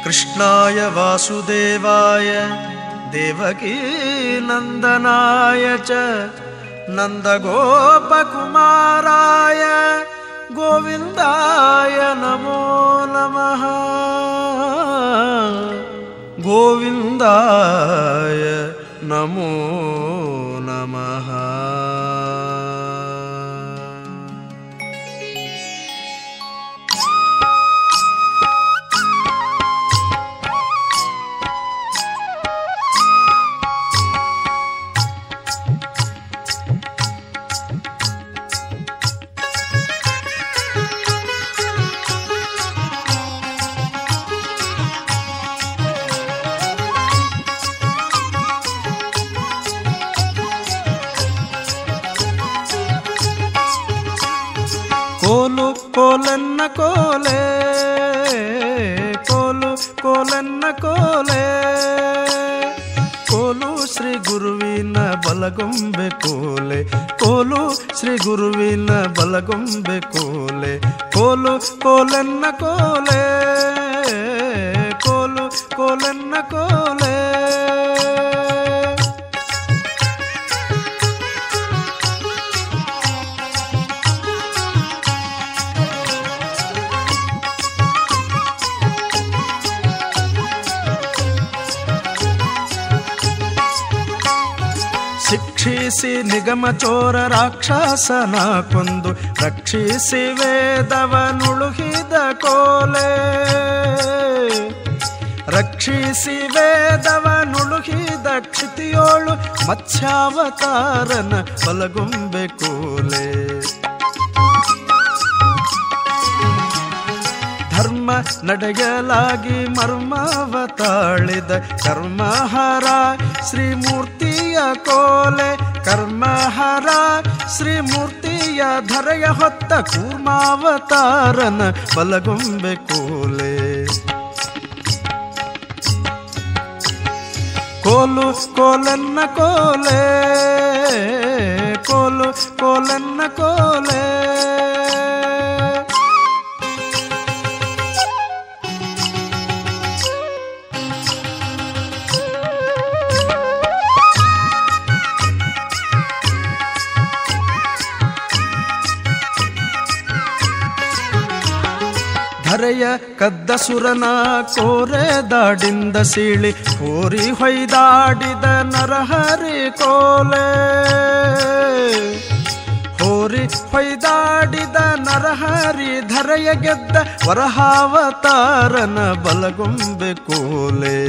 कृष्णाय वासुदेवाय देवकीनन्दनाय च नन्दगोपकुमाराय गोविन्दाय नमो नमः गोविन्दाय नमो नमः ಕೋಲು ಕೋಲನ್ನ ಕೋಲೆ ಕೋಲು ಕೋಲನ್ನ ಕೋಲೆ ಕೋಲು ಶ್ರೀ ಗುರುವಿನ ಬಲಗೊಂಬೆ ಕೋಲೆ ಕೋಲು ಶ್ರೀ ಗುರುವಿನ ಬಲಗೊಂಬೆ ಕೋಲೆ ಕೋಲು ಕೋಲನ್ನ ಕೋಲೆ ಕೋಲು ಕೋಲನ್ನ ಕೋಲೆ ಶಿಕ್ಷಿಸಿ ನಿಗಮ ಚೋರ ರಾಕ್ಷಸನ ಕೊಂದು ರಕ್ಷಿಸಿ ವೇದವನುಳುಹಿದ ಕೋಲೆ ರಕ್ಷಿಸಿ ವೇದವನುಳುಹಿದ ಕ್ಷಿತಿಯೋಳು ಮತ್ಸ್ಯಾವತಾರನ ಬಲಗೊಂಬೆ ಕೋಲೆ ಧರ್ಮ ನಡೆಯಲಾಗಿ ಮರ್ಮವ ತಾಳಿದ ಕರ್ಮಹರ ಶ್ರೀಮೂರ್ತಿಯ ಕೋಲೆ ಕರ್ಮಹರ ಶ್ರೀಮೂರ್ತಿಯ ಧರೆಯ ಹೊತ್ತ ಕೂರ್ಮಾವತಾರನ ಬಲಗೊಂಬೆ ಕೋಲೆ ಕೋಲು ಕೋಲನ್ನ ಕೋಲೆ ಕೋಲು ಕೋಲನ್ನ ಕೋಲೆ ಧರೆಯ ಕದ್ದ ಸುರನ ಕೋರೆ ದಾಡಿಂದ ಸೀಳಿ ಹೋರಿ ಹೊಯ್ದಾಡಿದ ನರಹರಿ ಕೋಲೆ ಹೋರಿ ಹೊಯ್ದಾಡಿದ ನರಹರಿ ಧರೆಯ ಗೆದ್ದ ವರಹಾವತಾರನ ಬಲಗೊಂಬೆ ಕೋಲೆ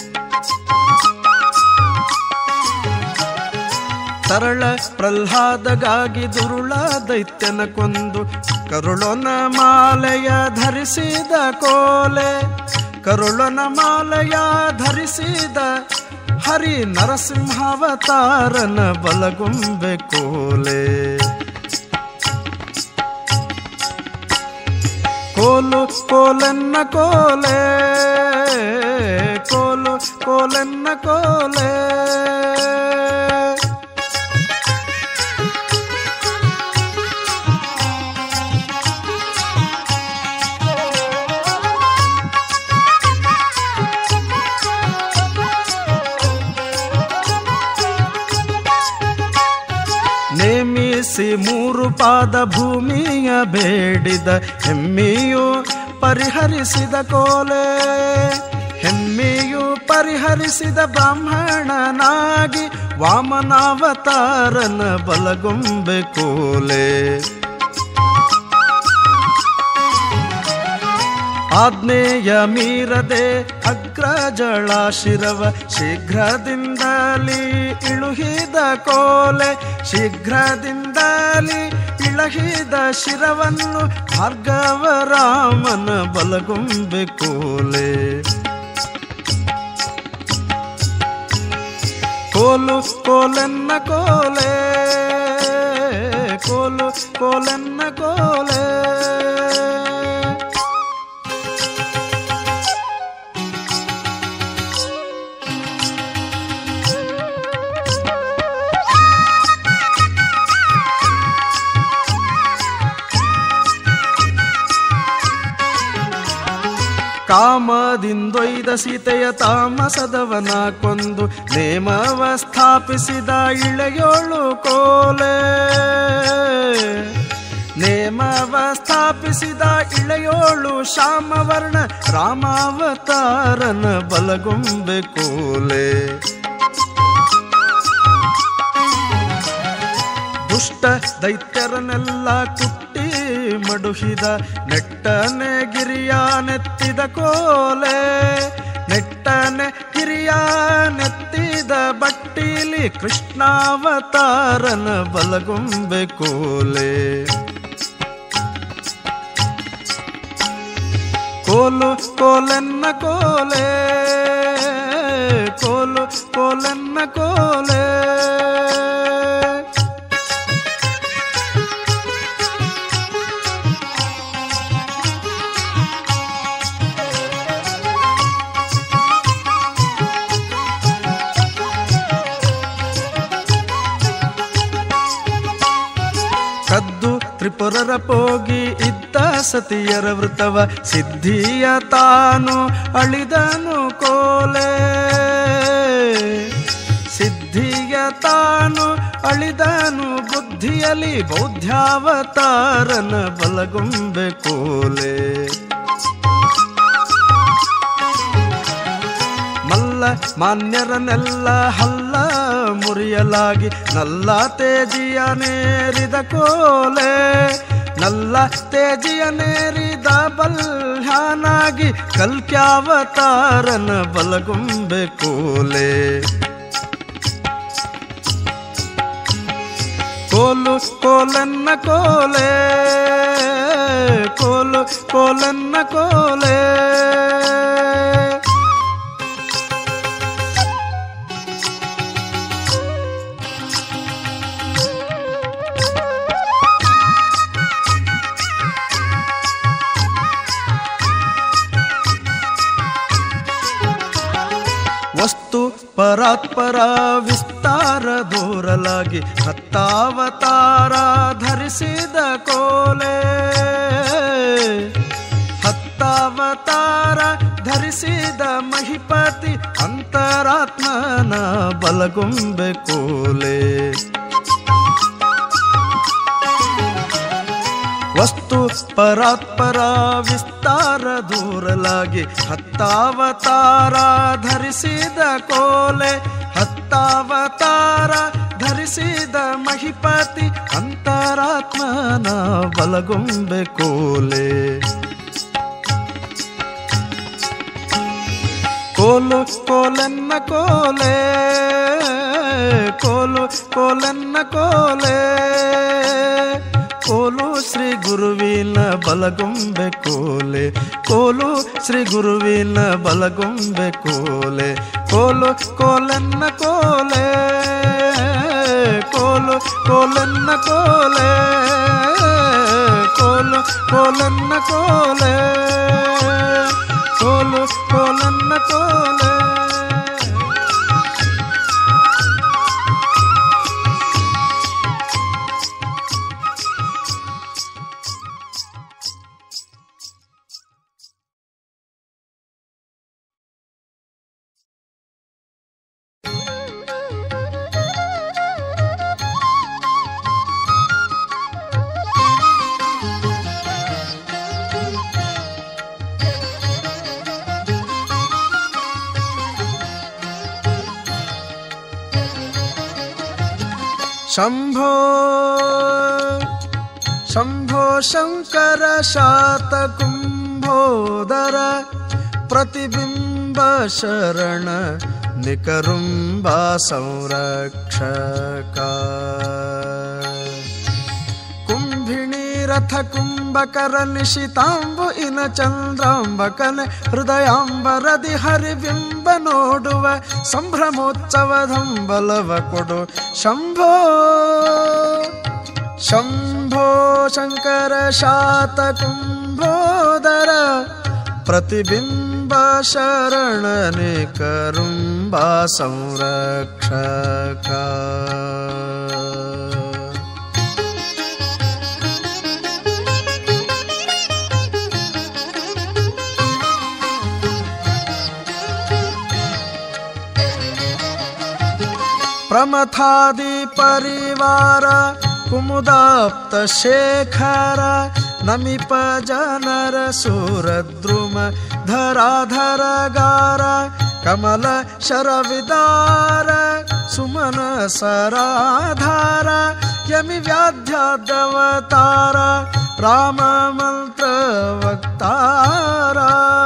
ತರಳ ಪ್ರಹ್ಲಾದಗಾಗಿ ದುರುಳ ದೈತ್ಯನ ಕೊಂದು ಕರುಳನ ಮಾಲೆಯ ಧರಿಸಿದ ಕೋಲೆ ಕರುಳನ ಮಾಲೆಯ ಧರಿಸಿದ ಹರಿ ನರಸಿಂಹಾವತಾರನ ಬಲಗೊಂಬೆ ಕೋಲೆ ಕೋಲು ಕೋಲನ್ನ ಕೋಲೆ ಕೋಲು ಕೋಲನ್ನ ಕೋಲೆ ನೇಮಿಸಿ ಮೂರು ಪಾದ ಭೂಮಿಯ ಬೇಡಿದ ಹೆಮ್ಮೆಯು ಪರಿಹರಿಸಿದ ಕೋಲೆ ಹೆಮ್ಮೆಯು ಪರಿಹರಿಸಿದ ಬ್ರಾಹ್ಮಣನಾಗಿ ವಾಮನಾವತಾರನ ಬಲಗೊಂಬೆ ಕೋಲೆ ಆಜ್ಞೆಯ ಮೀರದೆ ಅಗ್ರಜಳ ಶಿರವ ಶೀಘ್ರದಿಂದಲೇ ಇಳುಹಿದ ಕೋಲೆ ಶೀಘ್ರದಿಂದಲೇ ಇಳಹಿದ ಶಿರವನ್ನು ಭಾರ್ಗವರಾಮನ ಬಲಗೊಂಬೆ ಕೋಲೆ ಕೋಲು ಕೋಲನ್ನ ಕೋಲೆ ಕೋಲು ಕೋಲನ್ನ ಕೋಲೆ ಕಾಮದಿಂದೊಯ್ದ ಸೀತೆಯ ತಾಮಸದವನ ಕೊಂದು ನೇಮವ ಸ್ಥಾಪಿಸಿದ ಇಳೆಯೋಳು ಕೋಲೆ ನೇಮವ ಸ್ಥಾಪಿಸಿದ ಇಳೆಯೋಳು ಶ್ಯಾಮವರ್ಣ ರಾಮಾವತಾರನ ಬಲಗೊಂಬೆ ಕೋಲೆ ದುಷ್ಟ ದೈತ್ಯರನ್ನೆಲ್ಲ ಕುಟ್ಟಿ ಮಡುಹಿದ ನೆಟ್ಟನೆ ಗಿರಿಯ ನೆತ್ತಿದ ಕೋಲೆ ನೆಟ್ಟನೆ ಗಿರಿಯ ನೆತ್ತಿದ ಬಟ್ಟಿಲಿ ಕೃಷ್ಣಾವತಾರನ ಬಲಗೊಂಬೆ ಕೋಲೆ ಕೋಲು ಕೋಲೆನ್ನ ಕೋಲೆ ಕೋಲು ಕೋಲೆನ್ನ ಕೋಲೆ ಕದ್ದು ತ್ರಿಪುರರ ಪೋಗಿ ಇದ್ದ ಸತಿಯರ ವೃತವ ಸಿದ್ಧಿಯ ತಾನು ಅಳಿದನು ಕೋಲೆ ಸಿದ್ಧಿಯ ತಾನು ಅಳಿದನು ಬುದ್ಧಿಯಲ್ಲಿ ಬೌದ್ಧಾವತಾರನ ಬಲಗೊಂಬೆ ಕೋಲೆ ಮಲ್ಲ ಮಾನ್ಯರನ್ನೆಲ್ಲ ಹಲ್ಲ ಮುರಿಯಲಾಗಿ ನಲ್ಲ ತೇಜಿಯ ನೇರಿದ ಕೋಲೆ ನಲ್ಲ ತೇಜಿಯ ನೇರಿದ ಬಲ್ಹಾನಾಗಿ ಕಲ್ಕ್ಯಾವತಾರನ ಬಲಗೊಂಬೆ ಕೋಲೆ ಕೋಲು ಕೋಲನ್ನ ಕೋಲೆ ಕೋಲು ಕೋಲನ್ನ ಕೋಲೆ ವಸ್ತು ಪರಾತ್ಪರ ವಿಸ್ತಾರ ದೂರಲಾಗಿ ಹತ್ತಾವತಾರ ಧರಿಸಿದ ಕೋಲೆ ಹತ್ತಾವತಾರ ಧರಿಸಿದ ಮಹಿಪತಿ ಅಂತರಾತ್ಮನ ಬಲಗೊಂಬೆ ಕೋಲೆ ವಸ್ತು ಪರಾತ್ಪರ ವಿಸ್ತಾರ ದೂರಲಾಗಿ ಹತ್ತಾವತಾರ ಧರಿಸಿದ ಕೋಲೆ ಹತ್ತಾವತಾರ ಧರಿಸಿದ ಮಹಿಪತಿ ಅಂತರಾತ್ಮನ ಬಲಗೊಂಬೆ ಕೋಲೆ ಕೋಲು ಕೋಲನ್ನ ಕೋಲೆ ಕೋಲು ಕೋಲನ್ನ ಕೋಲೆ ಕೋಲು ಶ್ರೀ ಗುರುವಿನ ಬಲಗೊಂಬೆ ಕೋಲೆ ಕೋಲು ಶ್ರೀ ಗುರುವಿನ ಬಲಗೊಂಬೆ ಕೋಲೆ ಕೋಲು ಕೋಲನ್ನ ಕೋಲೆ ಕೋಲು ಕೋಲನ್ನ ಕೋಲೆ ಕೋಲು ಕೋಲನ್ನ ಕೋಲೆ ಕೋಲು ಕೋಲನ್ನ ಕೋಲೆ ಶಂಭೋ ಶಂಭೋ ಶಂಕರ ಶಾತ ಕುಂಭೋದರ ಪ್ರತಿಬಿಂಬ ಶರಣ ನಿಕರುಂಬ ಸಂರಕ್ಷಕ ಕುಂಭಿಣಿ ರಥ ಕುಂಭಕರ ನಿಶಿತಾಂಬು ಇನ ಚಂದ್ರಾಂಬಕನೆ ಹೃದಯಾಂಬರದಿ ಹರಿಬಿಂಬ ನೋಡುವ ಸಂಭ್ರಮೋತ್ಸವದಂಬಲವ ಕೊಡು ಶಂಭೋ ಶಂಭೋ ಶಂಕರ ಶಾತ ಕುಂಭೋದರ ಪ್ರತಿಬಿಂಬ ಶರಣನೆ ಕರುಂಬ ಸಂರಕ್ಷಕ प्रमथादि परिवार कुमुदाप्त शेखर नमिप जनर सुरद्रुम धराधर गार कमल शरविदार सुमन सराधार यमि व्याध्यादवतार राम मंत्र वक्तारा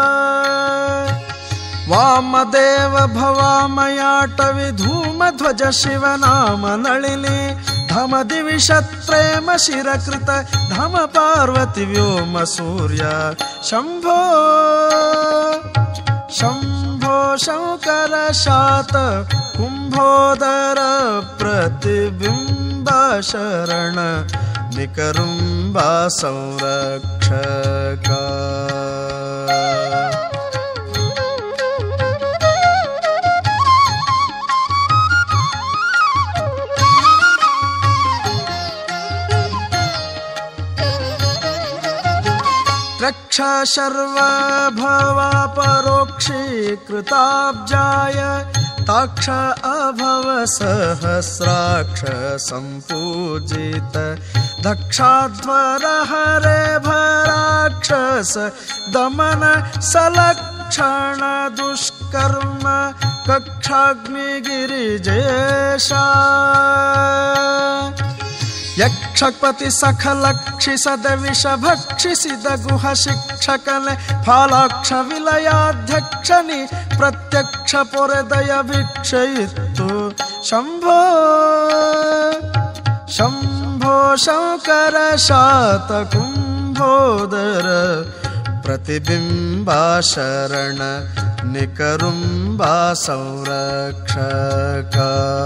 वामदेव भवामयाटवि धूमध्वज शिवनाम नळिनि धम दिविषत्प्रेम शिरकृत धम पार्वति व्योम सूर्य शम्भो शम्भो शङ्कर शात कुम्भोदर प्रतिबिम्ब शरण निकरुम्बा संरक्षका रक्ष शर्वभवा परोक्षीकृताब्जाय ताक्ष अभव सहस्राक्ष सम्पूजित दक्षाध्वर हरे भराक्षस दमन सलक्षण दुष्कर्म कक्षाग्निगिरिजेशा ಯಕ್ಷಪತಿ ಸಖಲ ಕ್ಷಿಸದ ವಿಷ ಭಕ್ಷಿಸಿದ ಗುಹ ಶಿಕ್ಷಕನೆ ಫಾಲಾಕ್ಷ ವಿಲಯಾಧ್ಯಕ್ಷನಿ ಪ್ರತ್ಯಕ್ಷ ಪೊರೆದಯ ಭಿಕ್ಷಯಿತ್ತು ಶಂಭೋ ಶಂಭೋ ಶಂಕರ ಶಾತ ಕುಂಭೋದರ ಪ್ರತಿಬಿಂಬ ಶರಣ ನಿಕರುಂಬ ಸಂರಕ್ಷಕ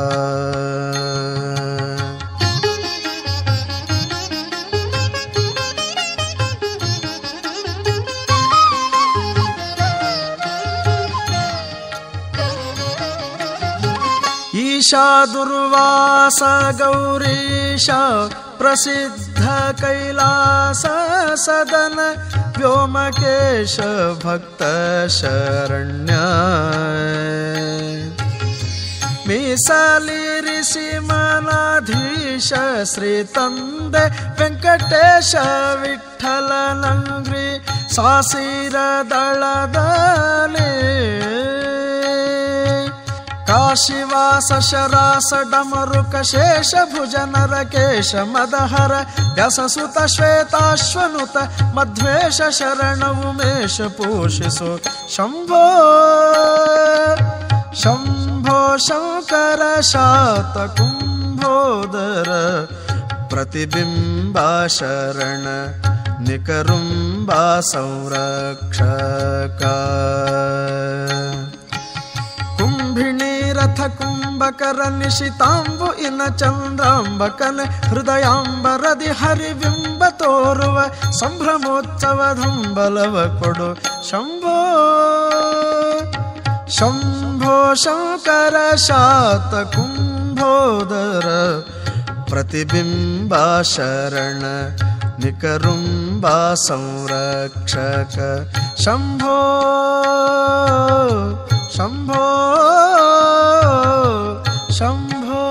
ईशा दुर्वास गौरीश प्रसिद्ध कैलास सदन व्योमकेश भक्त शरण्य ಮೀಸಲಿರಿಸಿ ಮನಾಧೀಶ ಶ್ರೀ ತಂದೆ ವೆಂಕಟೇಶ ವಿಠಲ ನಂಗ್ರಿ ಸಾಸಿರ ದಳದಲ್ಲಿ ಕಾಶಿವಾಸ ಶರಾಸ ಡಮರುಕ ಶೇಷ ಭುಜ ನರಕೇಶ ಮದಹರ ವ್ಯಸಸುತ ಶ್ವೇತಾಶ್ವನುತ ಮಧ್ವೇಶ ಶರಣ ಉಮೇಶ ಪೋಷಿಸು ಶಂಭೋ ಶಂಭೋ ಶಂಕರ ಶಾತ ಕುಂಭೋದರ ಪ್ರತಿಬಿಂಬ ಶರಣ ನಿಕರುಂಬ ಸಂರಕ್ಷಕ ಕುಂಭಿಣಿ ರಥ ಕುಂಭಕರ ನಿಶಿತಾಂಬು ಇನ ಚಂದ್ರಾಂಬಕನ ಹೃದಯಾಂಬರದಿ ಹರಿಬಿಂಬ ತೋರುವ ಸಂಭ್ರಮೋತ್ಸವ ಧಂಬಲವ ಕೊಡು ಶಂಭೋ ಶಂಭೋ ಶಂಕರ ಶಾತ ಕುಂಭೋದರ ಪ್ರತಿಬಿಂಬ ಶರಣ ನಿಕರುಂಬ ಸಂರಕ್ಷಕ ಶಂಭೋ ಶಂಭೋ ಶಂಭೋ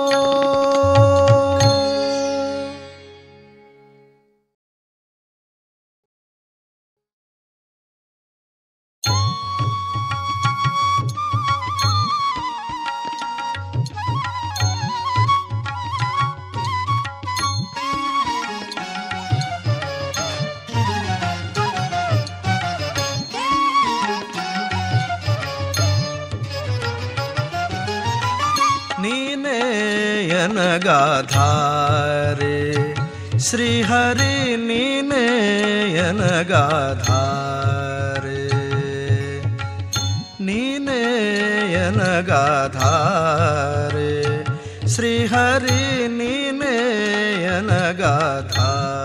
ನೀನೇ ಯನಗಾಧಾರೆ ಶ್ರೀಹರಿ ನೀನೇ ಯನಗಾಧಾರೆ ನೀನೇ ಯನಗಾಧಾರೆ ಶ್ರೀಹರಿ ನೀನೇ ಯನಗಾಧಾರೆ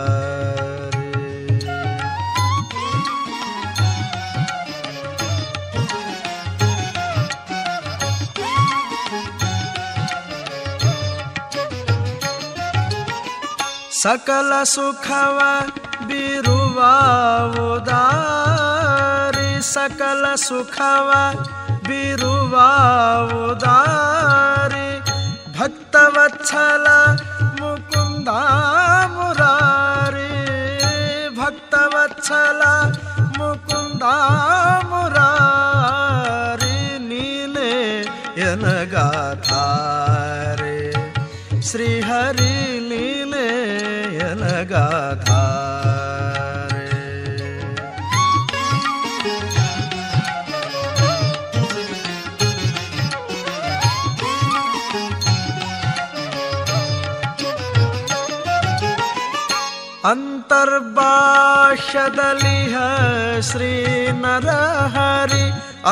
ಸಕಲ ಸುಖವ ಬಿರುವ ಉದಾರಿ ಸಕಲ ಸುಖವ ಬಿರುವ ಉದಾರಿ ಭಕ್ತವತ್ಸಲ ಮುಕುಂದ ಮುರಾರಿ ಭಕ್ತವತ್ಸಲ ಮುಕುಂದ ಮುರಾರಿ ನೀನೆ ಎನಗಾಧಾರೆ ಶ್ರೀಹರಿ ನೀನೆ ಎನಗಾಧಾರೆ ಅಂತರ್ಭಾಷದಲ್ಲಿ ಶ್ರೀ ನರಹರಿ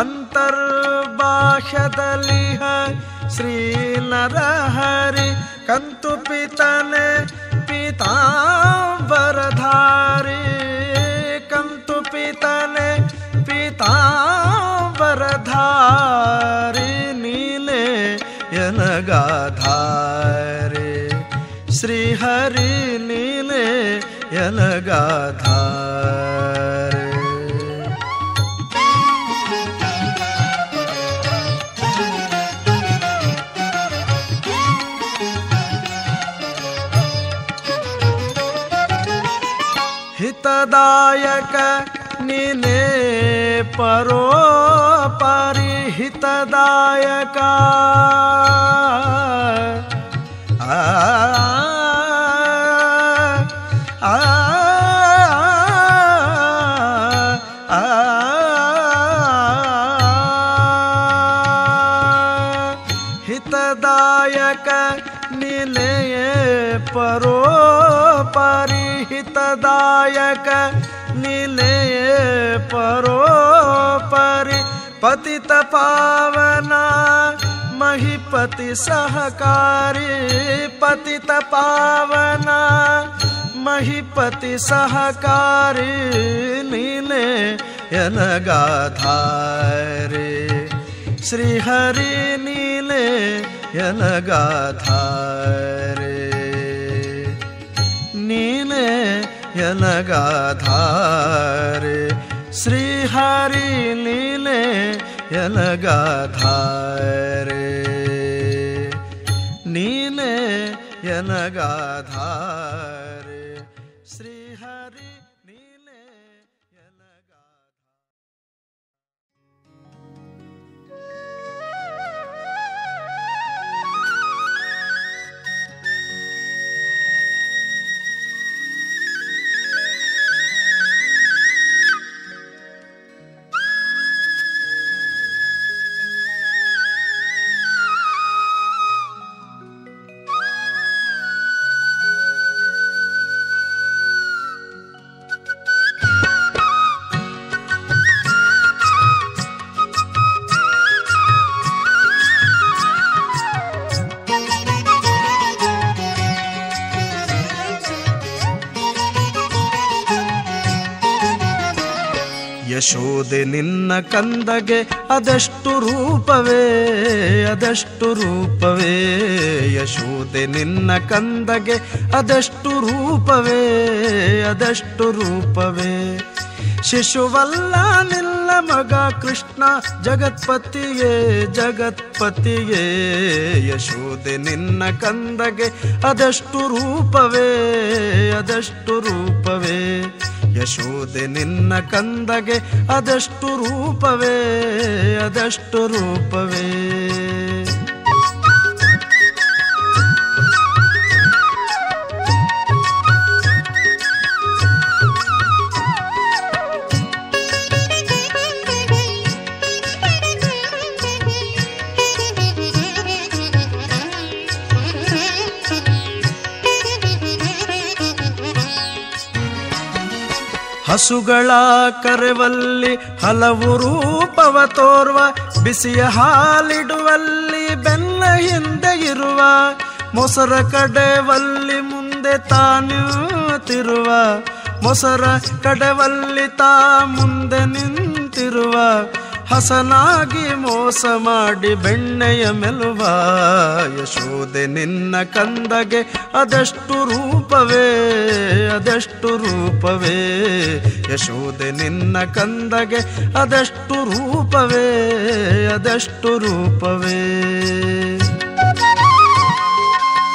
ಅಂತರ್ಭಾಷದಲ್ಲಿ ಶ್ರೀ ನರಹರಿ ಕಂತು ಪಿತನೆ ಪೀತಾಂಬರಧಾರಿ ಕಂತು ಪಿತನೆ ಪೀತಾಂಬರಧಾರಿ ನೀನೆ ಎನಗಾಧಾರೆ ಶ್ರೀಹರಿ ನೀನೆ ಎನಗಾಧಾರೆ ಹಿತದಾಯಕ ನೀನೇ ಪರೋಪರಿ ಹಿತದಾಯಕ ಆ ಆ ಆ ಹಿತದಾಯಕ ನಿಲಯೇ ಪರೋಪರಿ ಹಿತದಾಯಕ ನಿಲಯೇ ಪರೋಪರಿ ಪತಿತ ಪಾವನ ಮಹಿಪತಿ ಸಹಕಾರಿ ಪತಿತ ಪಾವನ ಮಹಿಪತಿ ಸಹಕಾರಿ ನೀನೆ ಎನಗಾಧಾರೆ ಶ್ರೀಹರಿ ನೀಲೆ ಎನಗಾಧಾರೆ ನೀನೆ ಎನಗಾಧಾರೆ ಶ್ರೀಹರಿ ನೀಲೆ ಎನಗಾಧಾರೆ ನೀನೆ ಎನಗಾಧಾರೆ ಶ್ರೀಹರಿ ನೀನೆ ಎನಗಾಧಾರೆ ಯಶೋದೆ ನಿನ್ನ ಕಂದಗೆ ಅದೆಷ್ಟು ರೂಪವೇ ಅದೆಷ್ಟು ರೂಪವೇ ಯಶೋದೆ ನಿನ್ನ ಕಂದಗೆ ಅದೆಷ್ಟು ರೂಪವೇ ಅದೆಷ್ಟು ರೂಪವೇ ಶಿಶುವಲ್ಲ ನಿಲ್ಲ ಮಗ ಕೃಷ್ಣ ಜಗತ್ಪತಿಯೇ ಜಗತ್ಪತಿಯೇ ಯಶೋದೆ ನಿನ್ನ ಕಂದಗೆ ಅದೆಷ್ಟು ರೂಪವೇ ಅದೆಷ್ಟು ರೂಪವೇ ಯಶೋದೆ ನಿನ್ನ ಕಂದಗೆ ಅದೆಷ್ಟು ರೂಪವೇ ಅದೆಷ್ಟು ರೂಪವೇ ಹಸುಗಳ ಕರೆವಲ್ಲಿ ಹಲವು ರೂಪವ ತೋರ್ವ ಬಿಸಿಯ ಹಾಲಿಡುವಲ್ಲಿ ಬೆನ್ನ ಹಿಂದೆ ಇರುವ ಮೊಸರ ಕಡೆವಲ್ಲಿ ಮುಂದೆ ತಾನಿರುತ್ತಿರುವ ಮೊಸರ ಕಡೆವಲ್ಲಿ ತಾ ಮುಂದೆ ನಿಂತಿರುವ ಹಸನಾಗಿ ಮೋಸ ಮಾಡಿ ಬೆಣ್ಣೆಯ ಮೆಲುವ ಯಶೋದೆ ನಿನ್ನ ಕಂದಗೆ ಅದೆಷ್ಟು ರೂಪವೇ ಅದೆಷ್ಟು ರೂಪವೇ ಯಶೋದೆ ನಿನ್ನ ಕಂದಗೆ ಅದೆಷ್ಟು ರೂಪವೇ ಅದೆಷ್ಟು ರೂಪವೇ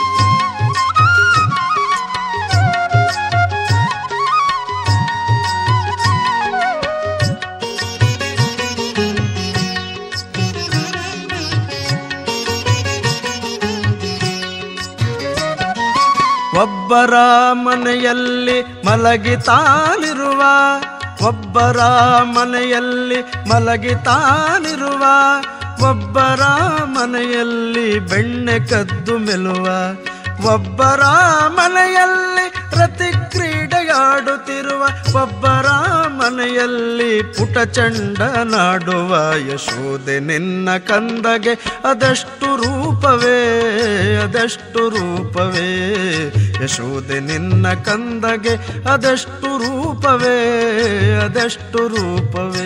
ಒಬ್ಬರ ಮನೆಯಲ್ಲಿ ಮಲಗಿತಾನಿರುವ ಒಬ್ಬರ ಮನೆಯಲ್ಲಿ ಮಲಗಿತಾನಿರುವ ಒಬ್ಬರ ಮನೆಯಲ್ಲಿ ಬೆಣ್ಣೆ ಕದ್ದು ಮೆಲುವ ಒಬ್ಬರ ಮನೆಯಲ್ಲಿ ಪ್ರತಿ ಕ್ರೀಡೆಯಾಡುತ್ತಿರುವ ಒಬ್ಬರ ಮನೆಯಲ್ಲಿ ಪುಟ ಚಂಡ ನಾಡುವ ಯಶೋದೆ ನಿನ್ನ ಕಂದಗೆ ಅದಷ್ಟು ರೂಪವೇ ಅದಷ್ಟು ರೂಪವೇ ಯಶೋದೆ ನಿನ್ನ ಕಂದಗೆ ಅದಷ್ಟು ರೂಪವೇ ಅದಷ್ಟು ರೂಪವೇ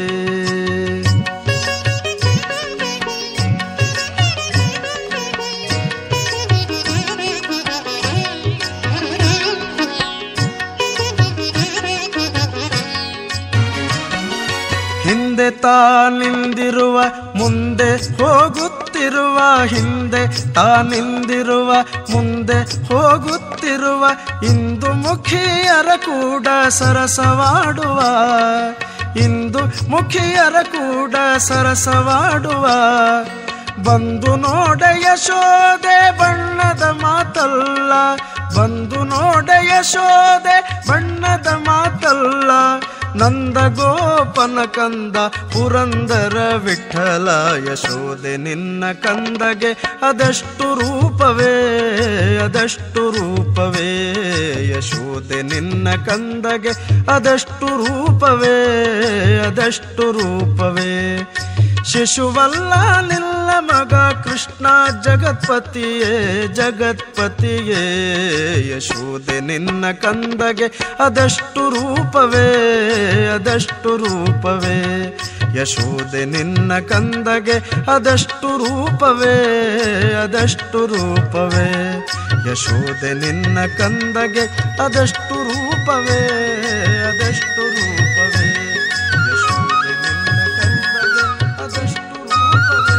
ಹಿಂದೆ ತಾನಿಂದಿರುವ ಮುಂದೆ ಹೋಗುತ್ತಿರುವ ಹಿಂದೆ ತಾನಿಂದಿರುವ ಮುಂದೆ ಹೋಗುತ್ತಿರುವ ಇಂದು ಮುಖಿಯರ ಕೂಡ ಸರಸವಾಡುವ ಇಂದು ಮುಖಿಯರ ಕೂಡ ಸರಸವಾಡುವ ಬಂದು ನೋಡ ಯಶೋದೆ ಬಣ್ಣದ ಮಾತಲ್ಲ ಬಂದು ನೋಡ ಯಶೋದೆ ಬಣ್ಣದ ಮಾತಲ್ಲ ನಂದ ಗೋಪನ ಕಂದ ಪುರಂದರ ವಿಠಲ ಯಶೋದೆ ನಿನ್ನ ಕಂದಗೆ ಅದಷ್ಟು ರೂಪವೇ ಅದಷ್ಟು ರೂಪವೇ ಯಶೋದೆ ನಿನ್ನ ಕಂದಗೆ ಅದಷ್ಟು ರೂಪವೇ ಅದಷ್ಟು ರೂಪವೇ ಶಿಶುವಲ್ಲ ನಿಲ್ಲ ಮಗ ಕೃಷ್ಣ ಜಗತ್ಪತಿಯೇ ಜಗತ್ಪತಿಯೇ ಯಶೋದೆ ನಿನ್ನ ಕಂದಗೆ ಅದಷ್ಟು ರೂಪವೇ ಅದಷ್ಟು ರೂಪವೇ ಯಶೋದೆ ನಿನ್ನ ಕಂದಗೆ ಅದಷ್ಟು ರೂಪವೇ ಅದಷ್ಟು ರೂಪವೇ ಯಶೋದೆ ನಿನ್ನ ಕಂದಗೆ ಅದಷ್ಟು ರೂಪವೇ ಅದಷ್ಟು ರೂಪವೇ ಯಶೋದೆ ನಿನ್ನ ಕಂದಗೆ ಅದಷ್ಟು ರೂಪವೇ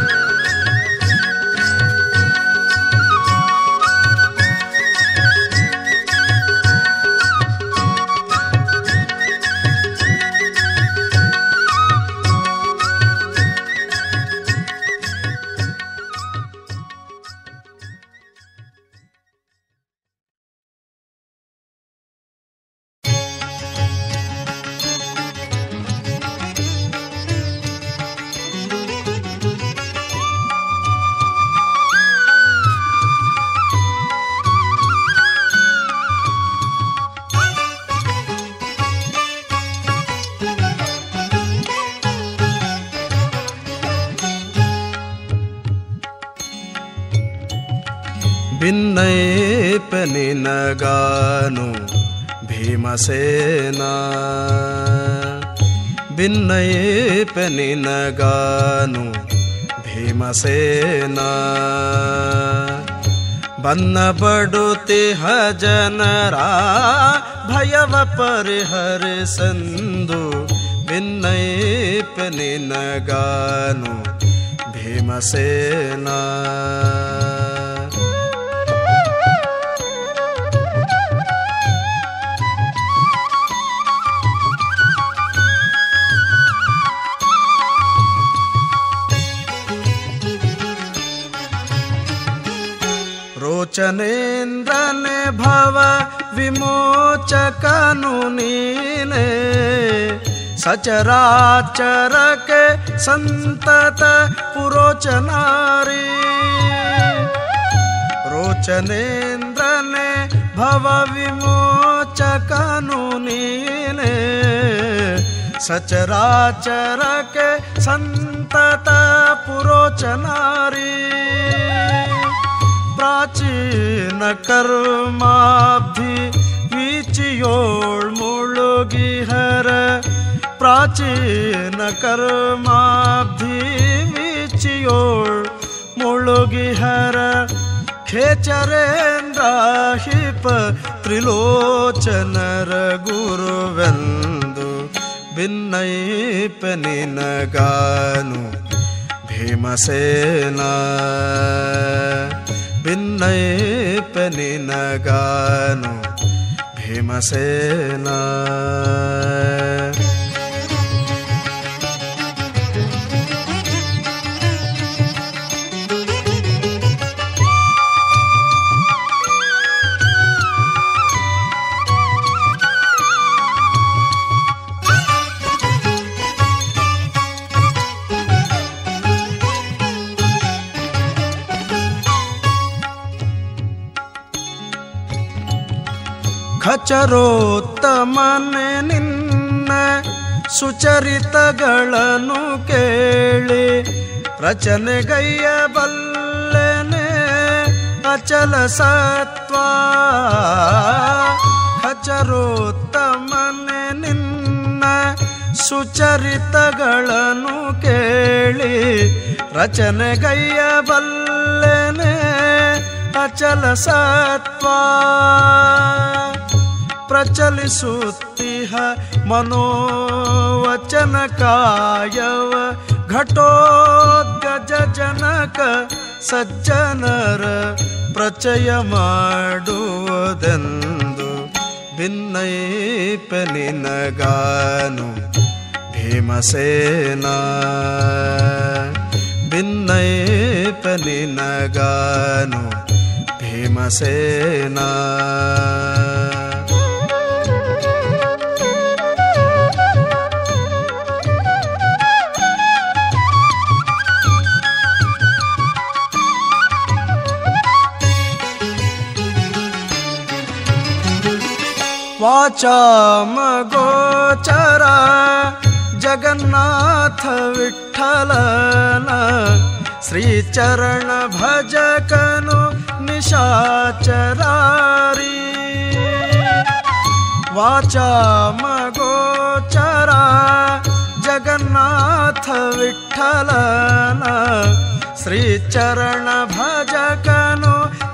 ಭಿನ್ನೈಪನಿನಗಾನು ಭೀಮಸೇನ ಭಿನ್ನೈಪನಿನಗಾನು ಭೀಮಸೇನ ಬನ್ನ ಬಡುತಿಹ ಜನರ ಭಯವ ಪರಿಹರಿಸಂದು ಭಿನ್ನೈಪನಿನಗಾನು ಭೀಮಸೇನ ರೋಚನೇಂದ್ರನೆ ಭವ ವಿಮೋಚಕನು ನೀನೆ ಸಚರಾಚರಕ್ಕೆ ಸಂತತ ಪುರೋಚನಾರಿ ರೋಚನೇಂದ್ರನೆ ಭವ ವಿಮೋಚಕನು ನೀನೆ ಸಚರಾಚರಕ್ಕೆ ಸಂತತ ಪುರೋಚನಾರಿ ಪ್ರಾಚೀನ ಕರ್ಮಾಬ್ಧಿ ವೀಚಿಯೋಳ್ ಮುಳುಗಿಹರ ಪ್ರಾಚೀನ ಕರ್ಮಾಬ್ಧಿ ವೀಚಿಯೋಳ್ ಮುಳುಗಿಹರ ಖೇಚರೇಂದ್ರ ಹಿಪ ತ್ರಿಲೋಚನರ ಗುರುವೆಂದು ಭಿನ್ನೈಪನಿನಗಾನು ಭೀಮಸೇನ ಭಿನ್ನೈಪನಿನಗಾನು ಭೀಮಸೇನ ಅಚರೋತ್ತಮನೆ ನಿನ್ನ ಸುಚರಿತಗಳನ್ನು ಕೇಳಿ ರಚನೆಗೈಯಬಲ್ಲೆನೆ ಅಚಲ ಸತ್ವ ಅಚರೋತ್ತಮನೆ ನಿನ್ನ ಸುಚರಿತಗಳನ್ನು ಕೇಳಿ ರಚನೆಗೈಯಬಲ್ಲೆನೆ ಅಚಲ ಸತ್ವ ಪ್ರಚಲಿಸುತ್ತಿಹ ಮನೋವಚನ ಕಾಯವ ಘಟೋದ್ಗಜ ಜನಕ ಸಜ್ಜನರ ಪ್ರಚಯ ಮಾಡುವುದೆಂದು ಭಿನ್ನೈಪನಿನಗಾನು ಭೀಮಸೇನ ಭಿನ್ನೈಪನಿನಗಾನು ಭೀಮಸೇನ ವಾಚಾಮಗೋಚರ ಜಗನ್ನಾಥ ವಿಠಲನ ಶ್ರೀಚರಣ ಭಜಕನು ನಿಶಾಚರಾರಿ ವಾಚಾಮಗೋಚರ ಜಗನ್ನಾಥ ವಿಠಲನ ಶ್ರೀಚರಣ ಭಜಕನು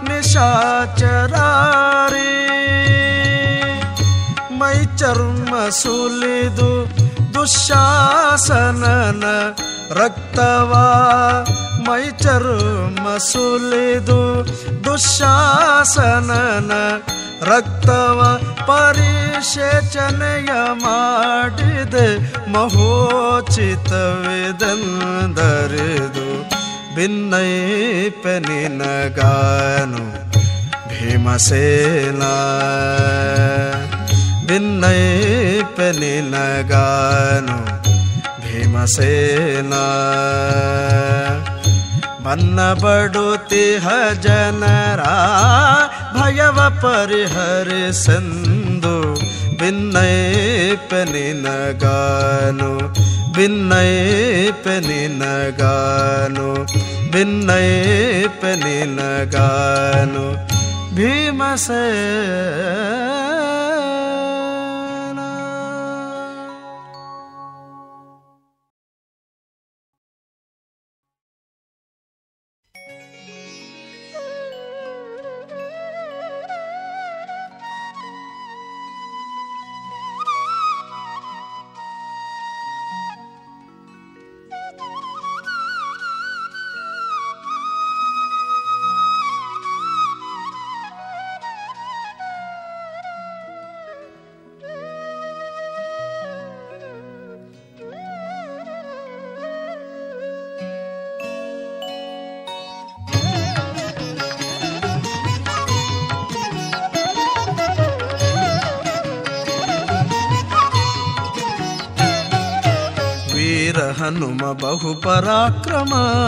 ನಿಶಾಚರಾರಿ ಮೈ ಚರ್ಮ ಸುಲಿದು ದುಶಾಸನನ ರಕ್ತವ ಮೈ ಚರ್ಮ ಸುಲಿದು ದುಶಾಸನನ ರಕ್ತವ ಪರಿಶೇಚನೆಯ ಮಾಡಿದೆ ಮಹೋಚಿತವಿದೆಂದರಿದು ಭಿನ್ನೈಪೆನಿನಗಾನು ಭೀಮಸೇನ ಭಿನ್ನೈಪೆನಿನಗಾನು ಭೀಮಸೇನ ಮನ್ನ ಬಡುತಿಹ ಜನರ ಭಯವ ಪರಿಹರಿಸೆಂದು ಭಿನ್ನೈಪೆನಿನಗಾನು ಭಿನ್ನೈಪೆನಿನಗಾನು ಭಿನ್ನೈಪೆನಿನಗಾನು ಭೀಮಸೇನ ವೀರ ಹನುಮ ಬಹು ಪರಾಕ್ರಮ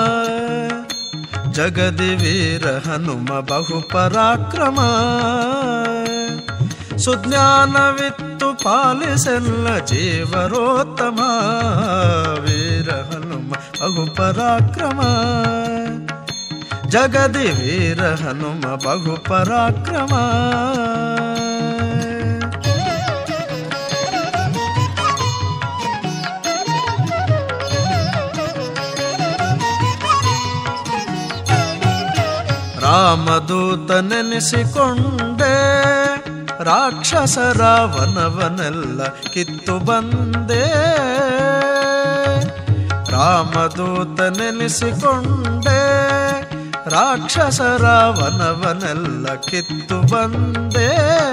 ಜಗದಿ ವೀರ ಹನುಮ ಬಹು ಪರಾಕ್ರಮ ಸುಜ್ಞಾನವಿತ್ತು ಪಾಲಿಸೆಲ್ಲ ಜೀವರೋತ್ತಮ ವೀರ ಹನುಮ ಬಹು ಪರಾಕ್ರಮ ಜಗದಿ ವೀರ ಹನುಮ ಬಹು ಪರಾಕ್ರಮ ರಾಮದೂತನೆನಿಸಿಕೊಂಡೆ ರಾಕ್ಷಸರ ವನವನೆಲ್ಲ ಕಿತ್ತು ಬಂದೆ ರಾಮದೂತನೆನಿಸಿಕೊಂಡೆ ರಾಕ್ಷಸರ ವನವನೆಲ್ಲ ಕಿತ್ತು ಬಂದೆ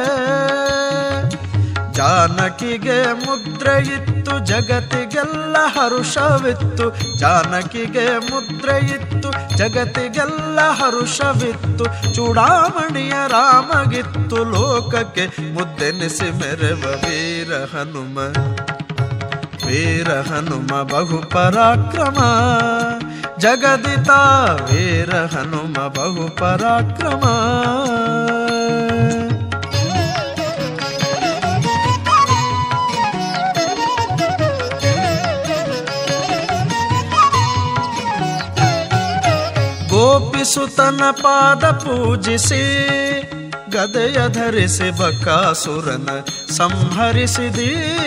ಜಾನಕಿಗೆ ಮುದ್ರೆ ಇತ್ತು ಜಗತ್ತಿಗೆಲ್ಲ ಹರುಷವಿತ್ತು ಜಾನಕಿಗೆ ಮುದ್ರೆ ಇತ್ತು ಜಗತ್ತಿಗೆಲ್ಲ ಹರುಷವಿತ್ತು ಚೂಡಾಮಣಿಯ ರಾಮಗಿತ್ತು ಲೋಕಕ್ಕೆ ಮುದ್ದೆನಿಸಿ ಮೆರವ ವೀರ ಹನುಮ ವೀರ ಹನುಮ ಬಹು ಪರಾಕ್ರಮ ಜಗದಿತ ವೀರ ಹನುಮ ಬಹು ಪರಾಕ್ರಮ ಗೋಪಿಸುತನ ಪಾದ ಪೂಜಿಸಿ ಗದೆಯ ಧರಿಸಿ ಬಕಾಸುರನ ಸಂಹರಿಸಿದಿ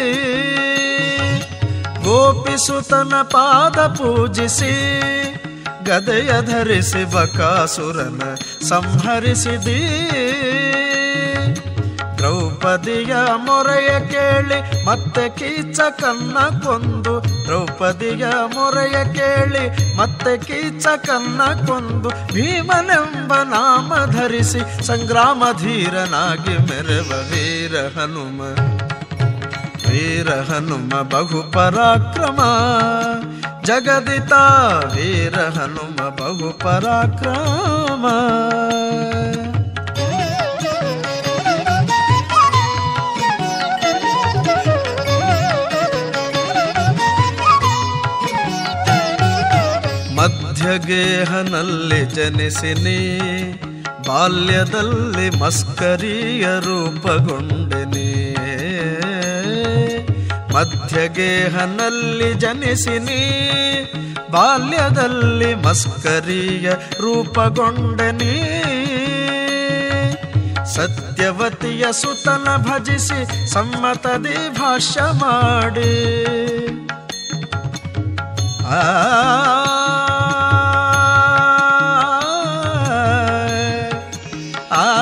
ಗೋಪಿಸುತನ ಪಾದ ಪೂಜಿಸಿ ಗದೆಯ ಧರಿಸಿ ಬಕಾಸುರನ ಸಂಹರಿಸಿದಿ ದ್ರೌಪದಿಯ ಮೊರೆಯ ಕೇಳಿ ಮತ್ತೆ ಕೀಚ ಕನ್ನ ಕೊಂದು ದ್ರೌಪದಿಯ ಮೊರೆಯ ಕೇಳಿ ಮತ್ತೆ ಕೀಚ ಕನ್ನ ಕೊಂದು ಭೀಮನೆಂಬ ನಾಮ ಧರಿಸಿ ಸಂಗ್ರಾಮ ಧೀರನಾಗಿ ಮೆರವ ವೀರ ಹನುಮ ವೀರ ಹನುಮ ಬಹು ಪರಾಕ್ರಮ ಜಗದಿತ ವೀರ ಹನುಮ ಬಹು ಪರಾಕ್ರಮ ಮಧ್ಯಗೇಹನಲ್ಲಿ ಜನಿಸಿನಿ ಬಾಲ್ಯದಲ್ಲಿ ಮಸ್ಕರಿಯ ರೂಪಗೊಂಡೆನಿ ಮಧ್ಯಗೇಹನಲ್ಲಿ ಜನಿಸಿನಿ ಬಾಲ್ಯದಲ್ಲಿ ಮಸ್ಕರಿಯ ರೂಪಗೊಂಡೆನಿ ಸತ್ಯವತಿಯ ಸುತನ ಭಜಿಸಿ ಸಮ್ಮತದಿ ಭಾಷ್ಯ ಮಾಡಿ ಆ ಆ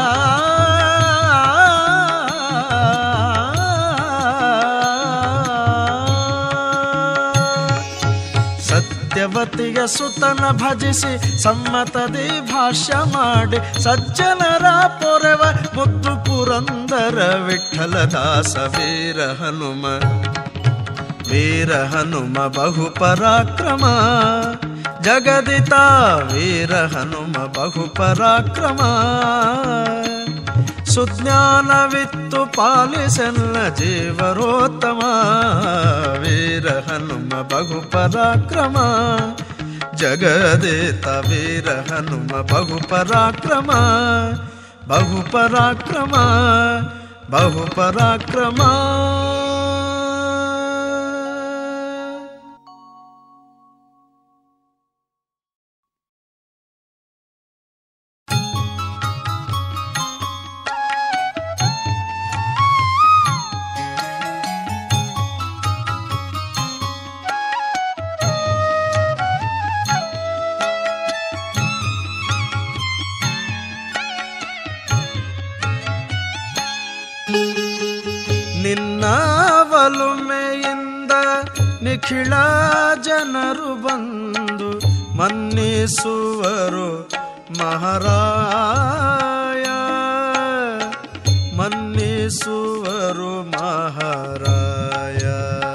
ಸತ್ಯವತಿಯ ಸುತನ ಭಜಿಸಿ ಸಮ್ಮತದಿ ಭಾಷ್ಯ ಮಾಡಿ ಸಜ್ಜನರ ಪೊರೆವ ಮುದ್ದು ಪುರಂದರ ವಿಠಲ ದಾಸ ವೀರ ಹನುಮ ವೀರ ಹನುಮ ಬಹು ಪರಾಕ್ರಮ ಜಗದಿತ ವೀರ ಹನುಮ ಬಹು ಪರಾಕ್ರಮ ಸುಜ್ಞಾನವಿತ್ತು ಪಾಲಿಸಲ್ಲ ಜೀವರೋತ್ತಮ ವೀರ ಹನುಮ ಬಹು ಪರಾಕ್ರಮ ಜಗದಿತ ವೀರ ಹನುಮ ಬಹು ಪರಾಕ್ರಮ ಬಹು ಪರಾಕ್ರಮ ಬಹು ಪರಾಕ್ರಮ ನಿನ್ನ ಒಲುಮೆಯಿಂದ ನಿಖಿಳ ಜನರು ಬಂದು ಮನ್ನಿಸುವರು ಮಹಾರಾಯ ಮನ್ನಿಸುವರು ಮಹಾರಾಯ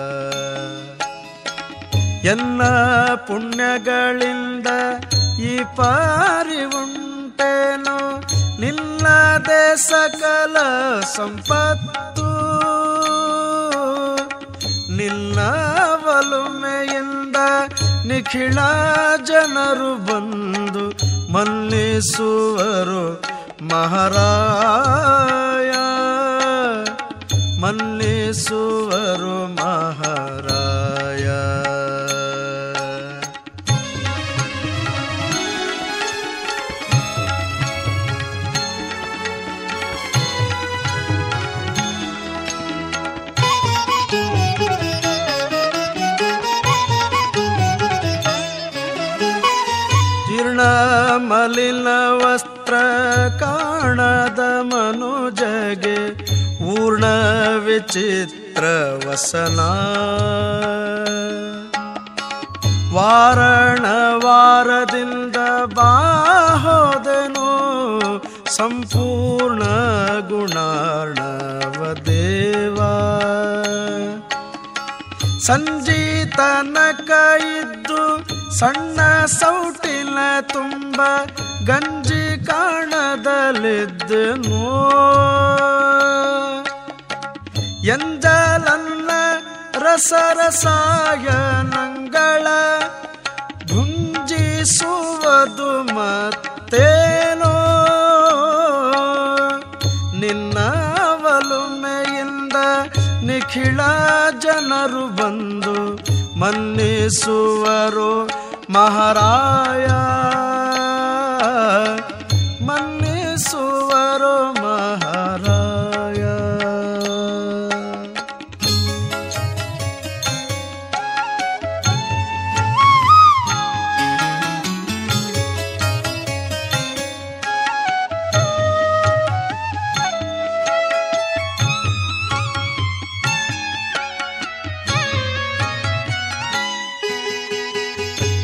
ಎಲ್ಲ ಪುಣ್ಯಗಳಿಂದ ಈ ಪಾರಿ ಉಂಟೇನು ನಿಲ್ಲದೆ ಸಕಲ ಸಂಪತ್ತು ನಿನ್ನ ಒಲುಮೆಯಿಂದ ನಿಖಿಳ ಜನರು ಬಂದು ಮನ್ನಿಸುವರು ಮಹಾರಾಯ ಮನ್ನಿಸುವರು ಮಹಾರಾಯ ಜೀರ್ಣ ಮಲಿನ ವಸ್ತ್ರ ಕಾಣದ ಮನುಜಗೆ ಊರ್ಣ ವಿಚಿತ್ರ ವಸನ ವಾರಣ ವಾರದಿಂದ ಬಾಹೋದನು ಸಂಪೂರ್ಣ ಗುಣಾರ್ಣವ ದೇವಾ ಸಂಜೀತನಕ ಇದ್ದು ಸಣ್ಣ ಸೌಟಿನ ತುಂಬ ಗಂಜಿ ಕಾಣದಲ್ಲಿದ್ದನು ಎಂಜಲನ್ನ ರಸರಸಾಯನಂಗಳ ಭುಂಜಿಸುವುದು ಮತ್ತೇನೋ ನಿನ್ನ ಒಲುಮೆಯಿಂದ ನಿಖಿಳ ಜನರು ಬಂದು ಮನ್ನಿಸುವರು ಮಹಾರಾಯ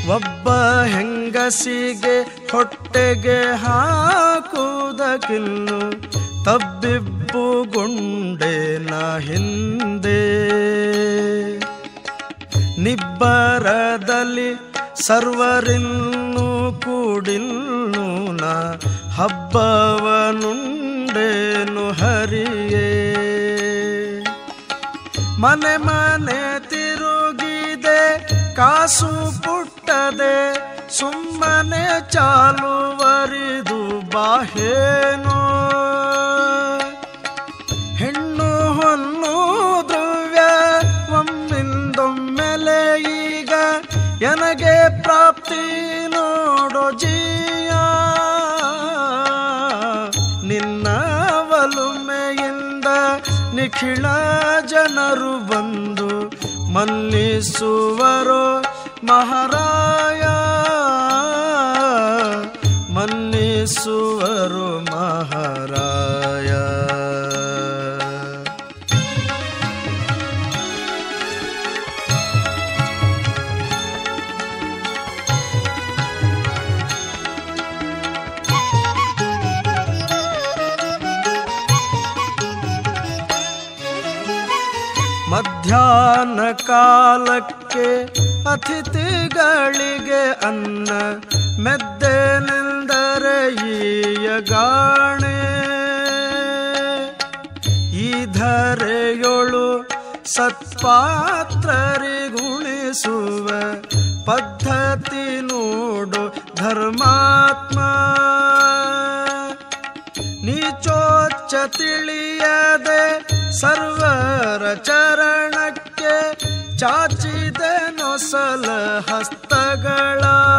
ಒಬ್ಬ ಹೆಂಗಸಿಗೆ ಹೊಟ್ಟೆಗೆ ಹಾಕುವುದಕ್ಕಿನ್ನು ತಬ್ಬಿಬ್ಬುಗುಂಡೇನ ಹಿಂದೆ ನಿಬ್ಬರದಲ್ಲಿ ಸರ್ವರಿನ್ನು ಕೂಡಿಲ್ನು ನ ಹಬ್ಬವನುಂಡೇನು ಹರಿಯೇ ಮನೆ ಮನೆ ತಿರುಗಿದೆ ಕಾಸು ಪುಟ್ಟದೆ ಸುಮ್ಮನೆ ಚಾಲುವರಿದು ಬಾಹೇನೋ ಹೆಣ್ಣು ಹೊನ್ನು ದ್ರವ್ಯ ಒಮ್ಮಿಂದೊಮ್ಮೆಲೆ ಈಗ ನನಗೆ ಪ್ರಾಪ್ತಿ ನೋಡೋ ಜೀಯ ನಿನ್ನ ಒಲುಮೆಯಿಂದ ನಿಖಿಳ ಜನರು ಬಂದು ಮನ್ನಿಸುವರೋ ಮಹಾರಾಯ ಮನ್ನಿಸುವರು ಮಹಾರಾಯ ಮಧ್ಯಾಹ್ನ ಕಾಲಕ್ಕೆ ಅತಿಥಿಗಳಿಗೆ ಅನ್ನ ಮೆದ್ದೆನೆಂದರೆ ಈಯಗಾಣೆ ಈ ಧರೆಯೊಳು ಸತ್ಪಾತ್ರರಿಗುಣಿಸುವ ಪದ್ಧತಿ ನೋಡು ಧರ್ಮಾತ್ಮ ನೀಚೋಚ್ಚ ತಿಳಿಯದೆ ಸರ್ವರ ಚರಣಕ್ಕೆ ಚಾಚಿದೆ ನೊಸಲ ಹಸ್ತಗಳ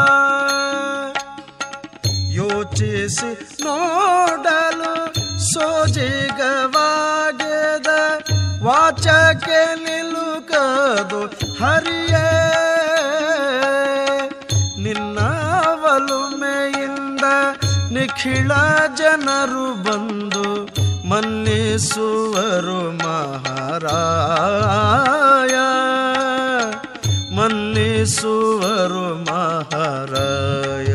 ಯೋಚಿಸಿ ನೋಡಲು ಸೋಜಿಗವಾಗೆದ ವಾಚಕ್ಕೆ ನಿಲುಕದು ಹರಿಯೇ ನಿನ್ನ ಒಲುಮೆಯಿಂದ ನಿಖಿಳ ಜನರು ಬಂದು ಮನ್ನಿಸುವರು ಮಹಾರಾಯ ಮನ್ನಿಸುವರು ಮಹಾರಾಯ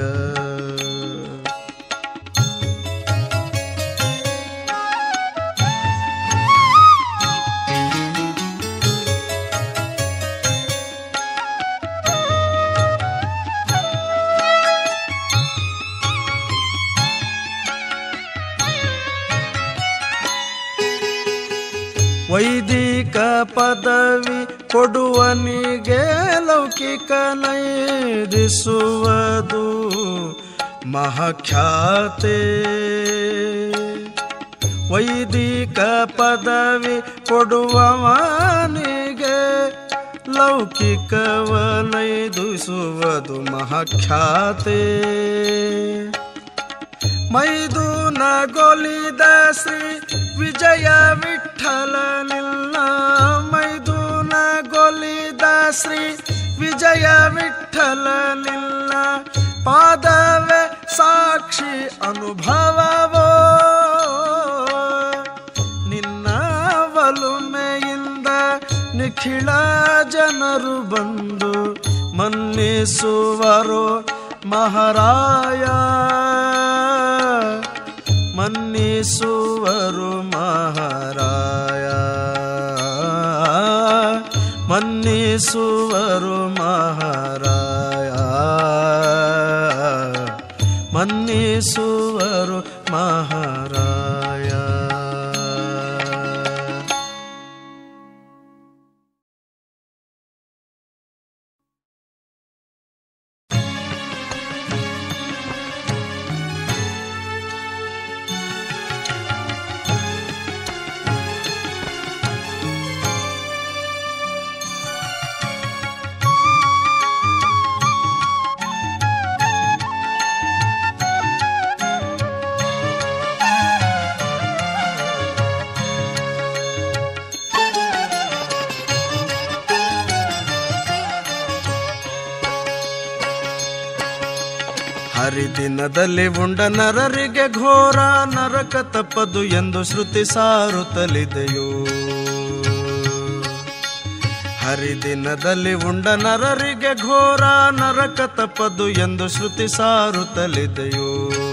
ವೈದಿಕ ಪದವಿ ಕೊಡುವನಿಗೆ ಲೌಕಿಕ ನೈದಿಸುವುದು ಮಹಾಖ್ಯಾತೆ ವೈದಿಕ ಪದವಿ ಕೊಡುವವನಿಗೆ ಲೌಕಿಕವನೈದಿಸುವುದು ಮಹಾಖ್ಯಾತೆ ಮೈದುನ ಗೊಲಿದ ಶ್ರೀ ವಿಜಯ ವಿಠಲನಿಲ್ಲ ಮೈದುನ ಗೊಲಿದ ಶ್ರೀ ವಿಜಯ ವಿಠಲನಿಲ್ಲ ಪಾದವೇ ಸಾಕ್ಷಿ ಅನುಭವವೋ ನಿನ್ನ ಒಲುಮೆಯಿಂದ ನಿಖಿಳ ಜನರು ಬಂದು ಮನ್ನಿಸುವರು ಮಹಾರಾಯ ಮನ್ನಿಸುವರು ಮಹಾರಾಯ ಮನ್ನಿಸುವರು ಮಹಾರಾಯ ಮನ್ನಿಸುವರು ಮಹಾರಾಯ ಹರಿದಿನದಲ್ಲಿ ಉಂಡ ನರರಿಗೆ ಘೋರ ನರಕ ತಪ್ಪದು ಎಂದು ಶ್ರುತಿ ಸಾರುತ್ತಲಿದೆಯೋ ಹರಿದಿನದಲ್ಲಿ ಉಂಡ ನರರಿಗೆ ಘೋರ ನರಕ ತಪ್ಪದು ಎಂದು ಶ್ರುತಿ ಸಾರುತ್ತಲಿದೆಯೋ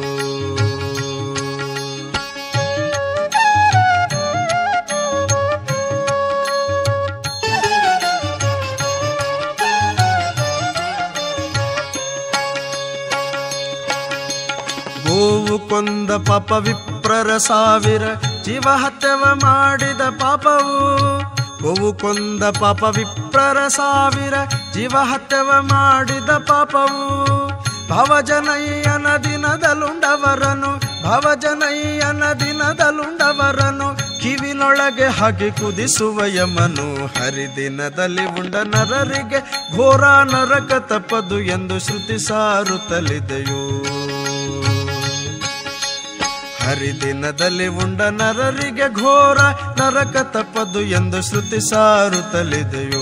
ಗೋವು ಕೊಂದ ಪಾಪ ವಿಪ್ರರ ಸಾವಿರ ಜೀವ ಹತ್ಯವ ಮಾಡಿದ ಪಾಪವು ಗೋವು ಕೊಂದ ಪಾಪ ವಿಪ್ರರ ಸಾವಿರ ಜೀವ ಹತ್ಯವ ಮಾಡಿದ ಪಾಪವು ಭವಜನಯ್ಯನ ದಿನದಲುಂಡವರನು ಭವಜನಯ್ಯನ ದಿನದಲುಂಡವರನು ಕಿವಿನೊಳಗೆ ಹಾಗೆ ಕುದಿಸುವ ಯಮನು ಹರಿದಿನದಲ್ಲಿ ಉಂಡ ನರರಿಗೆ ಘೋರ ನರಕ ತಪ್ಪದು ಎಂದು ಶ್ರುತಿ ಸಾರುತ್ತಲಿದೆಯೋ ಹರಿದಿನದಲ್ಲಿ ಉಂಡ ನರರಿಗೆ ಘೋರ ನರಕ ತಪ್ಪದು ಎಂದು ಶ್ರುತಿ ಸಾರುತ್ತಲಿದೆಯೋ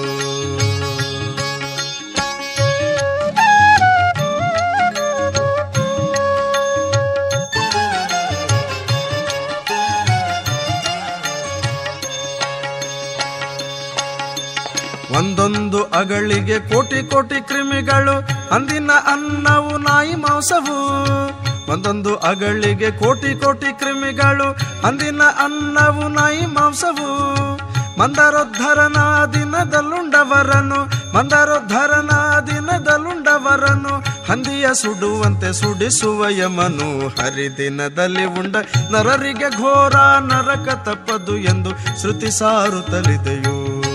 ಒಂದೊಂದು ಅಗಳಿಗೆ ಕೋಟಿ ಕೋಟಿ ಕ್ರಿಮಿಗಳು ಅಂದಿನ ಅನ್ನವು ನಾಯಿ ಮಾಂಸವು ಒಂದೊಂದು ಅಗಳಿಗೆ ಕೋಟಿ ಕೋಟಿ ಕ್ರಿಮಿಗಳು ಅಂದಿನ ಅನ್ನವು ನಾಯಿ ಮಾಂಸವು ಮಂದರೋದ್ಧರನ ದಿನದಲ್ಲುಂಡವರನು ಮಂದರೋದ್ಧರನ ದಿನದಲ್ಲುಂಡವರನು ಹಂದಿಯ ಸುಡುವಂತೆ ಸುಡಿಸುವ ಯಮನು ಹರಿದಿನದಲ್ಲಿ ಉಂಡ ನರರಿಗೆ ಘೋರ ನರಕ ತಪ್ಪದು ಎಂದು ಶ್ರುತಿ ಸಾರುತ್ತಲಿದೆಯೋ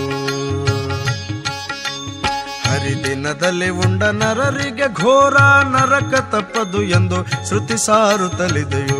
ಹರಿದಿನದಲ್ಲಿ ಉಂಡ ನರರಿಗೆ ಘೋರ ನರಕ ತಪ್ಪದು ಎಂದು ಶ್ರುತಿ ಸಾರುತ್ತಲಿದೆಯೋ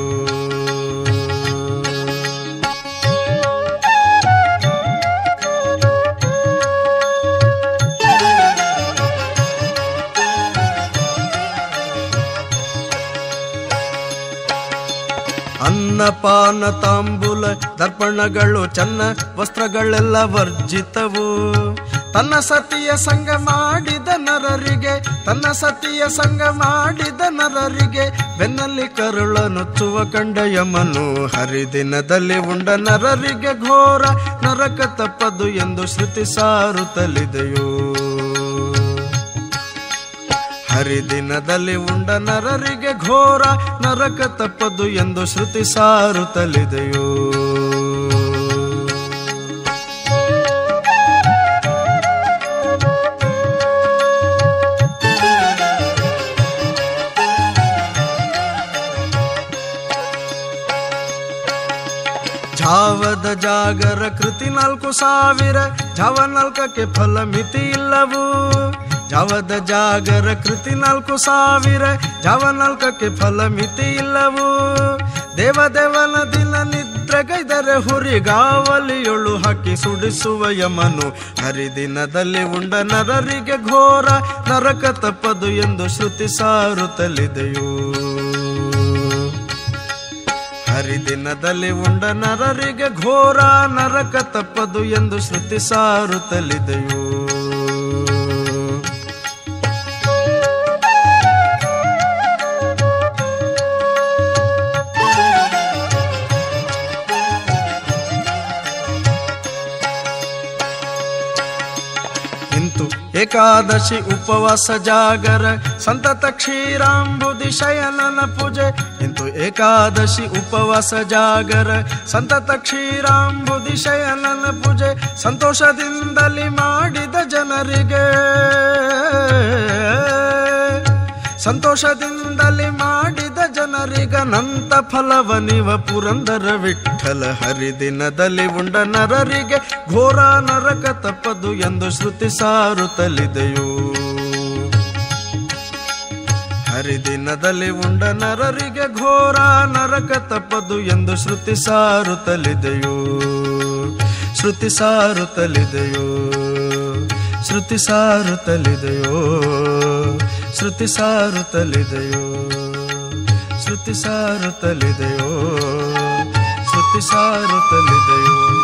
ಅನ್ನಪಾನ ತಾಂಬೂಲ ದರ್ಪಣಗಳು ಚನ್ನ ವಸ್ತ್ರಗಳೆಲ್ಲ ವರ್ಜಿತವು ತನ್ನ ಸತಿಯ ಸಂಗ ಮಾಡಿದ ನರರಿಗೆ ತನ್ನ ಸತಿಯ ಸಂಗ ಮಾಡಿದ ನರರಿಗೆ ಬೆನ್ನಲ್ಲಿ ಕರುಳ ನುಚ್ಚುವ ಕಂಡ ಯಮನು ಹರಿದಿನದಲ್ಲಿ ಉಂಡ ನರರಿಗೆ ಘೋರ ನರಕ ತಪ್ಪದು ಎಂದು ಶ್ರುತಿ ಸಾರುತ್ತಲಿದೆಯೋ ಹರಿದಿನದಲ್ಲಿ ಉಂಡ ನರರಿಗೆ ಘೋರ ನರಕ ತಪ್ಪದು ಎಂದು ಶ್ರುತಿ ಸಾರುತ್ತಲಿದೆಯೋ ಜಾವದ ಜಾಗರ ಕೃತಿ ನಾಲ್ಕು ಸಾವಿರ ಜಾವ ನಾಲ್ಕಕ್ಕೆ ಫಲ ಮಿತಿ ಇಲ್ಲವು ಜಾವದ ಜಾಗರ ಕೃತಿ ನಾಲ್ಕು ಸಾವಿರ ಜಾವ ನಾಲ್ಕಕ್ಕೆ ಫಲ ಮಿತಿ ಇಲ್ಲವು ದೇವದೇವನ ದಿನ ನಿದ್ರೆಗೈದರೆ ಹುರಿಗಾವಲಿಯೊಳು ಹಾಕಿ ಸುಡಿಸುವ ಯಮನು ಹರಿದಿನದಲ್ಲಿ ಉಂಡ ನರರಿಗೆ ಘೋರ ನರಕ ತಪ್ಪದು ಎಂದು ಶ್ರುತಿ ಸಾರುತ್ತಲಿದೆಯೋ ಹರಿದಿನದಲ್ಲಿ ಉಂಡ ನರರಿಗೆ ಘೋರ ನರಕ ತಪ್ಪದು ಎಂದು ಶ್ರುತಿ ಸಾರುತ್ತಲಿದೆಯೋ ಇಂತು ಏಕಾದಶಿ ಉಪವಾಸ ಜಾಗರ ಸಂತತ ಕ್ಷೀರಾಂಬುದಿ ಶಯನನ ಪೂಜೆ ಇಂತು ಏಕಾದಶಿ ಉಪವಾಸ ಜಾಗರ ಸಂತತ ಕ್ಷೀರಾಂಬುದಿ ಶಯನನ ಪೂಜೆ ಸಂತೋಷದಿಂದಲಿ ಮಾಡಿದ ಜನರಿಗೆ ಸಂತೋಷದಿಂದಲಿ ಮಾಡಿದ ಜನರಿಗನಂತ ಫಲವನಿವ ಪುರಂದರ ವಿಠಲ ಹರಿದಿನದಲ್ಲಿ ಉಂಡ ನರರಿಗೆ ಘೋರ ನರಕ ತಪ್ಪದು ಎಂದು ಶ್ರುತಿ ಸಾರುತ್ತಲಿದೆಯೋ ಹರಿದಿನದಲ್ಲಿ ಉಂಡ ನರರಿಗೆ ಘೋರ ನರಕ ತಪ್ಪದು ಎಂದು ಶ್ರುತಿ ಸಾರುತ್ತಲಿದೆಯೋ ಶ್ರುತಿ ಸಾರುತ್ತಲಿದೆಯೋ ಶ್ರುತಿ ಸಾರುತ್ತಲಿದೆಯೋ ಶ್ರುತಿ ಸಾರುತ್ತಲಿದೆಯೋ ಶ್ರುತಿ ಸಾರುತ್ತಲಿದೆಯೋ ಶ್ರುತಿ ಸಾರುತ್ತಲಿದೆಯೋ